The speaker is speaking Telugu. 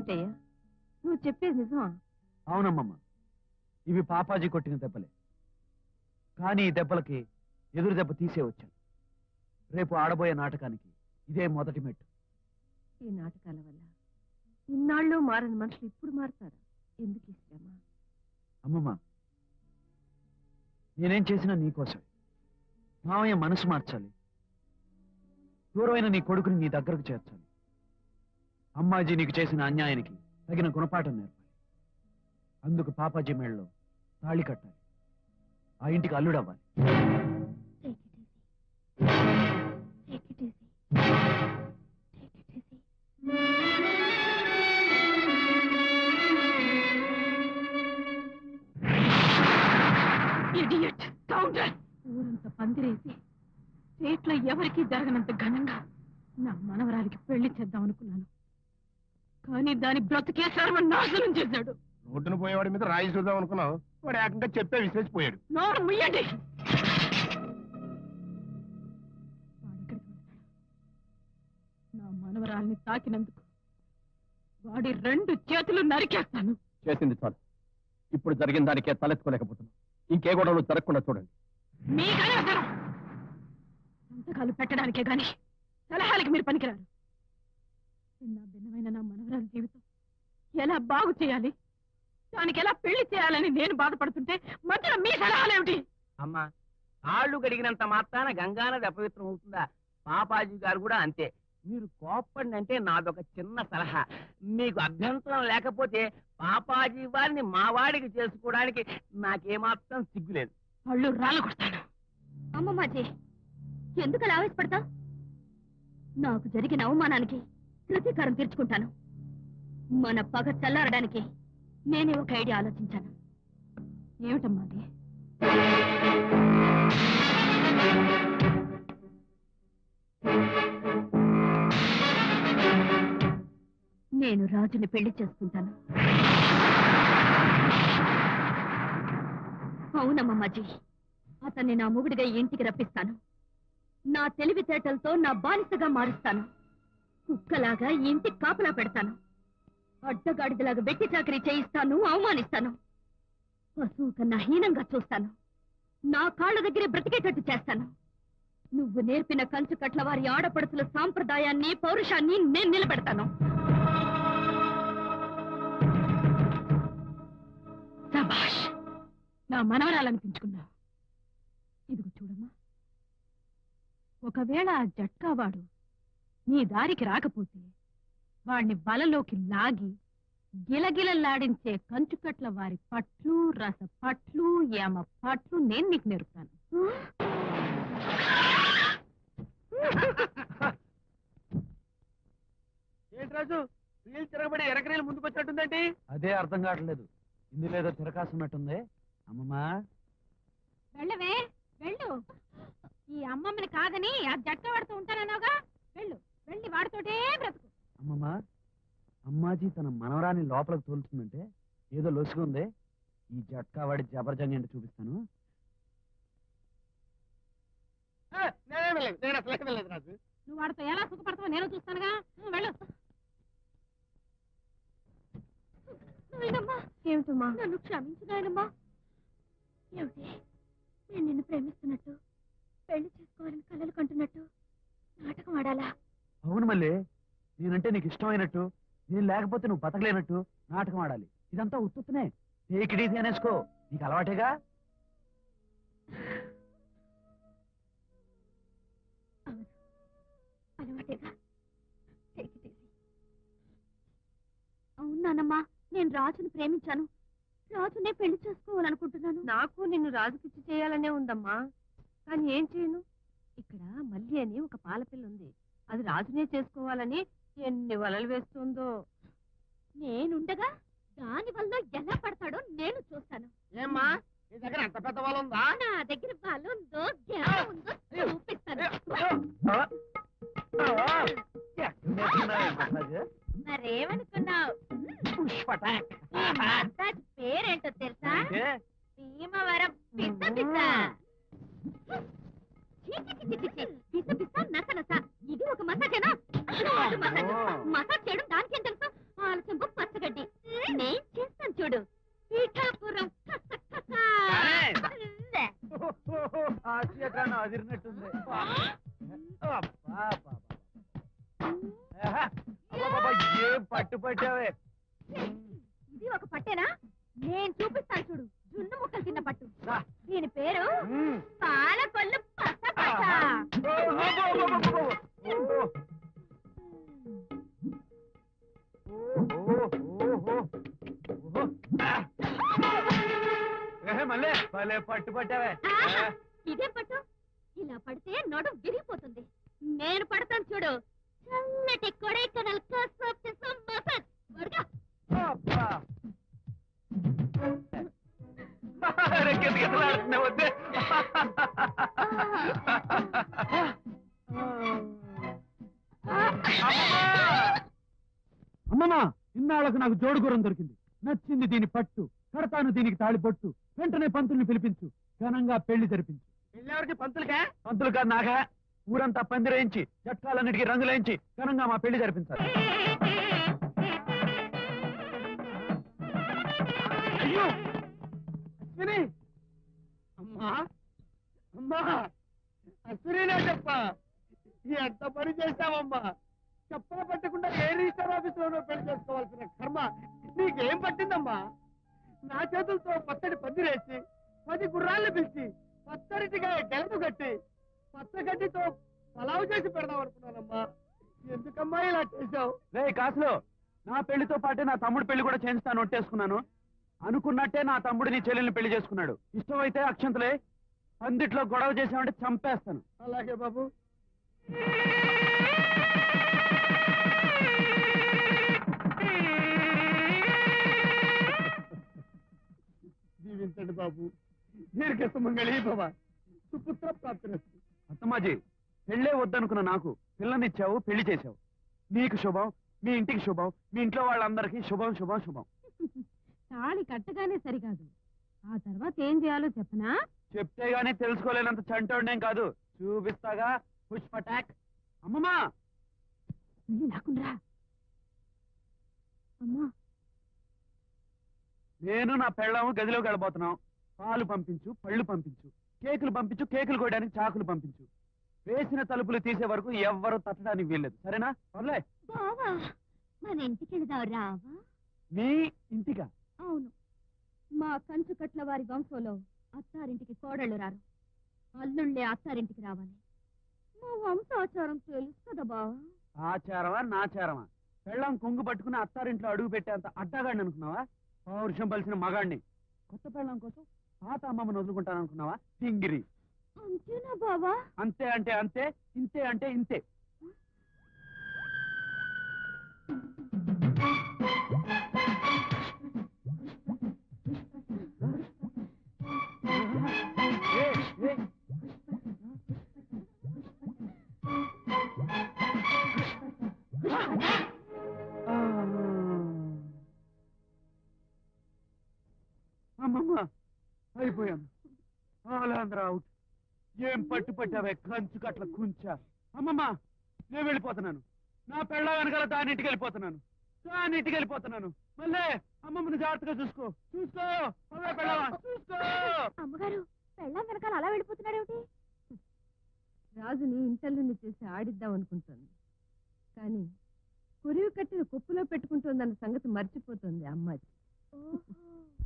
ఏమిటయ్యా నువ్వు చెప్పేది నిజమా అవునమ్మమ్మ ఇవి పాపాజీ కొట్టిన దెబ్బలే కానీ ఈ దెబ్బలకి ఎదురు దెబ్బ తీసే వచ్చాను రేపు ఆడబోయే నాటకానికి ఇదే మొదటి మెట్టు ఈ నాటకాల వల్ల ఇన్నాళ్ళు మారని మనుషులు ఇప్పుడు మారుతారా ఎందుకు ఈ శ్రమ అమ్మమ్మ నేనేం చేసినా నీకోసమే మావయ్య మనసు మార్చాలి దూరమైన నీ కొడుకుని నీ దగ్గరకు చేర్చాలి అమ్మాజీ నీకు చేసిన అన్యాయానికి తగిన గుణపాఠం నేర్పాలి అందుకు పాపాజీ మేళ్ళలో తాళి కట్టాలి ఆ ఇంటికి అల్లుడవ్వాలి Take it easy. Take it easy. Idiot counter ఊరంతా పందిరేసి స్టేట్లో ఎవరికీ జరగనంత ఘనంగా నా మనవరాలికి పెళ్లి చేద్దాం అనుకున్నాను కానీ దాని బ్రతికే సర్వనాశనం చేశాడు రోడ్డును పోయేవాడి మీద రాయి చూద్దాం అనుకున్నావు వాడు ఏకంగా చెప్పే విసిరేసిపోయాడు నోరు ముయ్యండి వాడెక్కడికి వెళ్తాడు? నా మనవరాల్ని తాకినందుకు వాడి రెండు చేతులు నరికేస్తాను చేసింది చాలు ఇప్పుడు జరిగిన దానికే తలెత్తుకోలేకపోతున్నాం ఇంకే గొడవలు జరగకుండా చూడండి మీకనే అవసరం సంతకాలు పెట్టడానికే గాని సలహాలకి మీరు పనికిరారు చిన్న భిన్నమైన నా మనవరాలి జీవితం ఎలా బాగు చేయాలి దానికి ఎలా పెళ్లి చేయాలని నేను బాధపడుతుంటే మధ్యలో మీ సలహాలేమిటి అమ్మా కాళ్ళు గడిగినంత మాత్రాన గంగానది అపవిత్రం అవుతుందా పాపాజీ గారు కూడా అంతే మీరు కోప్పండి అంటే నాదొక చిన్న సలహా మీకు అభ్యంతరం లేకపోతే పాపాజీ వారిని మా వాడికి చేసుకోవడానికి నాకేమాత్రం సిగ్గులేదు వాళ్ళు రాళ్ళు కొడతాను అమ్మమ్మాజీ ఎందుకు అలా ఆవేశపడతా నాకు జరిగిన అవమానానికి ప్రతీకారం తీర్చుకుంటాను మన పగ చల్లారడానికి నేనే ఒక ఐడియా ఆలోచించాను ఏమిటమ్మా అది నేను రాజుని పెళ్లి చేసుకుంటాను అవునమ్మమ్మాజీ అతన్ని నా మొగుడిగా ఈ ఇంటికి రప్పిస్తాను నా తెలివితేటలతో నా బానిసగా మారుస్తాను కుక్కలాగా ఈ ఇంటికి కాపలా పెడతాను అడ్డగాడిదలాగా వెట్టి చాకరీ చేయిస్తాను అవమానిస్తాను పశువు కన్నా హీనంగా చూస్తాను నా కాళ్ళ దగ్గరే బ్రతికేటట్టు చేస్తాను నువ్వు నేర్పిన కంచు కట్ల వారి ఆడపడుతుల సాంప్రదాయాన్ని పౌరుషాన్ని నేను నిలబెడతాను సభాష్ నా మనవరాలనిపించుకున్నావు ఇదిగో చూడమ్మా ఒకవేళ ఆ జట్కావాడు నీ దారికి రాకపోతే వాణ్ణి బలలోకి లాగి గిలగిలలాడించే కంచుకట్ల వారి పట్లు రస పట్లు యామ పట్లు నేను నీకు నేర్పుతాను ఏంటి రాజు వీళ్ళు తిరగబడి ఎరకరీలు ముందుకు వచ్చినట్టుందండి అదే అర్థం కావట్లేదు ఇందులో ఏదో తిరకాసున్నట్టుంది అమ్మమ్మా వెళ్ళవే వెళ్ళు ఈ అమ్మమ్మని కాదని ఆ జట్క వాడుతూ ఉంటానన్నావుగా వెళ్ళు వెళ్ళి వాడితోటే బ్రతుకు అమ్మమ్మా అమ్మాజీ తన మనవరాన్ని లోపలికి తోలుతుందంటే ఏదో లొసుగుంది ఈ జట్కా వాడి జబర్జంగ్ ఏంటో చూపిస్తాను నేనేం లేదు నేను అసలు ఏమీ లేదు రాజు నువ్వు వాడితో ఎలా సుఖపడతావో నేను చూస్తానుగా నువ్వు వెళ్ళు నాయనమ్మా ఏమిటమ్మా నన్ను క్షమించు నాయనమ్మా ఏమిటి నేను నిన్ను ప్రేమిస్తున్నట్టు పెళ్లి చేసుకోవాలని కలలు కంటున్నట్టు నాటకం ఆడాలా అవును మళ్ళీ నేనంటే నీకు ఇష్టమైనట్టు నేను లేకపోతే నువ్వు బతకలేనట్టు నాటకం ఆడాలి ఇదంతా ఉత్తునే టేక్ ఇట్ ఈజీ అనేసుకో నీకు అలవాటేగా అవును అలవాటేగా Take it easy. అవును నానమ్మా నేను రాజుని ప్రేమించాను రాజునే పెళ్లి చేసుకోవాలనుకుంటున్నాను నాకు నిన్ను రాజుకిచ్చి చేయాలనే ఉందమ్మా కానీ ఏం చేయను ఇక్కడ మల్లి అని ఒక పాలపిల్ల ఉంది అది రాజునే చేసుకోవాలని ఎన్ని వలలు వేస్తుందో నేనుండగా దాని వల్ల ఎలా పడతాడో నేను చూస్తాను ఏమ్మా నీ దగ్గర అంత పెద్ద వాళ్ళు ఉందా నా దగ్గర బలం ఉందో జ్ఞానం ఉందో చూపిస్తాను మరేమనుకున్నావు ఈ మసాజ్ పేరేంటో తెలుసా భీమవరం పిస పిస ఛీ, ఛీ, ఛీ, ఛీ, ఛీ. పిస పిస నస నస ఇది ఒక మసాజేనా కాదు మసాజ్ మసాజ్ చేయడం దానికేం తెలుసు ఆలస్యం గొప్ప పట్టేనా నేను చూపిస్తాను చూడు జున్ను ముక్కలు తిన్న పట్టు రా. దీని పేరు మ్మ్. పాలకొల్లు పచ్చ పట్ట ఓ, ఓ, ఓ, ఓ, ఓ, ఓ, ఓ. ఏ, మళ్ళీ భలే పట్టు పట్టావే ఆహా, ఇదేం పట్టు ఇలా పడితే నడు విరిగిపోతుంది నేను పడతాను చూడు చల్లటి కొడైకెనాల్ కసప్ మసత్ వరగా అబ్బా. అరే, కితకితలాడుతుంది, వద్దే. అమ్మమ్మా ఇన్నాళ్ళకు నాకు జోడుగురం దొరికింది నచ్చింది దీని పట్టు కడతాను దీనికి తాళి పొట్టు వెంటనే పంతుల్ని పిలిపించు ఘనంగా పెళ్లి జరిపించు పెళ్ళెవరికి పంతులకే పంతులు కాదు నాగా ఊరంతా పందిరేయించి చట్టాలన్నిటికీ రంగులేయించి ఘనంగా మా పెళ్లి జరిపించాలి అయ్యో అశ్విని అమ్మా అమ్మా అశ్వినినే చెప్ప ఎంత పని చేశావమ్మా చెప్పలు పట్టకుండా ఏ రిజిస్టర్ ఆఫీసులోనో పెళ్లి చేసుకోవాల్సిన కర్మ నీకేం పట్టిందమ్మా నా చేతులతో పచ్చడి పందిరేసి పది గుర్రాలను పిలిచి పచ్చడిటిగా గెలపు కట్టి పచ్చగడ్డితో పలావు చేసి పెడదాం అనుకున్నానమ్మా ఎందుకమ్మా ఇలా చేశావు రే కాసులు నా పెళ్లితో పాటే నా తమ్ముడు పెళ్లి కూడా చేయిస్తాను ఒట్టేసుకున్నాను అనుకున్నట్టే నా తమ్ముడు నీ చెల్లెల్ని పెళ్లి చేసుకున్నాడు ఇష్టమైతే అక్షంతలే పందిట్లో గొడవ చేసామంటే చంపేస్తాను అలాగే బాబు దీవించండి బాబు దీర్ఘ సుమంగళి భవ సుపుత్ర ప్రాప్తిరస్తు అత్తమ్మాజీ పెళ్ళే వద్దనుకున్న నాకు పిల్లనిచ్చావు పెళ్లి చేశావు నీకు శుభం మీ ఇంటికి శుభం మీ ఇంట్లో వాళ్ళందరికీ శుభం శుభం శుభం తాళి కట్టగానే సరికాదు ఆ తర్వాత ఏం చేయాలో చెప్పనా చెప్తే గానీ తెలుసుకోలేనంత చంటోడేం కాదు చూపిస్తాగా పుష్ప టాక్ అమ్మమ్మా వెళ్ళి లాక్కుండ్రా అమ్మా నేను నా పెళ్ళాము గదిలోకి వెళ్ళబోతున్నాం పాలు పంపించు పళ్ళు పంపించు కేకులు పంపించు కేకులు కోయడానికి చాకులు పంపించు వేసిన తలుపులు తీసే వరకు ఎవ్వరు తట్టడానికి వీల్లేదు సరేనా పర్లే బావా మన ఇంటికి వెళదాం రావా మీ ఇంటికా అవును మా కంచు కట్ల వారి వంశంలో అత్తారింటికి కోడళ్ళు రారు అల్లుళ్ళే అత్తారింటికి రావాలి మా వంశాచారం తెలుసు కదా బావా ఆచారమా నాచారమా పెళ్ళం కొంగు పట్టుకుని అత్తారింట్లో అడుగు పెట్టేంత అడ్డగాడిని అనుకున్నావా పౌరుషం పలిసిన మగాడిని కొత్త పెళ్ళం కోసం పాత అమ్మమ్మని వదులుకుంటాను అనుకున్నావా సింగిరి అంతేనా బావా అంతే అంటే అంతే ఇంతే అంటే ఇంతే ఏయ్, ఏయ్. ఆ. అమ్మమ్మ అయిపోయాను ఆలాంధ్ర అవుట్ ఏం పట్టు పట్టావే కంచు కట్ల కుంచా అమ్మమ్మ నేను వెళ్ళిపోతున్నాను నా పెళ్ళ వెనకాల దానింటికి వెళ్ళిపోతున్నాను దానింటికి వెళ్ళిపోతున్నాను మళ్ళీ అమ్మమ్మని జాగ్రత్తగా చూసుకో చూసుకో అవే పెళ్ళవా చూసుకో అమ్మగారు పెళ్ళం వెనకాల అలా వెళ్ళిపోతున్నాడేమిటి రాజుని ఇంటల్లుని చేసి ఆడిద్దాం అనుకుంటోంది కానీ కురివి కట్టిన కుప్పులో పెట్టుకుంటోందన్న సంగతి మర్చిపోతుంది అమ్మాయి ఓహో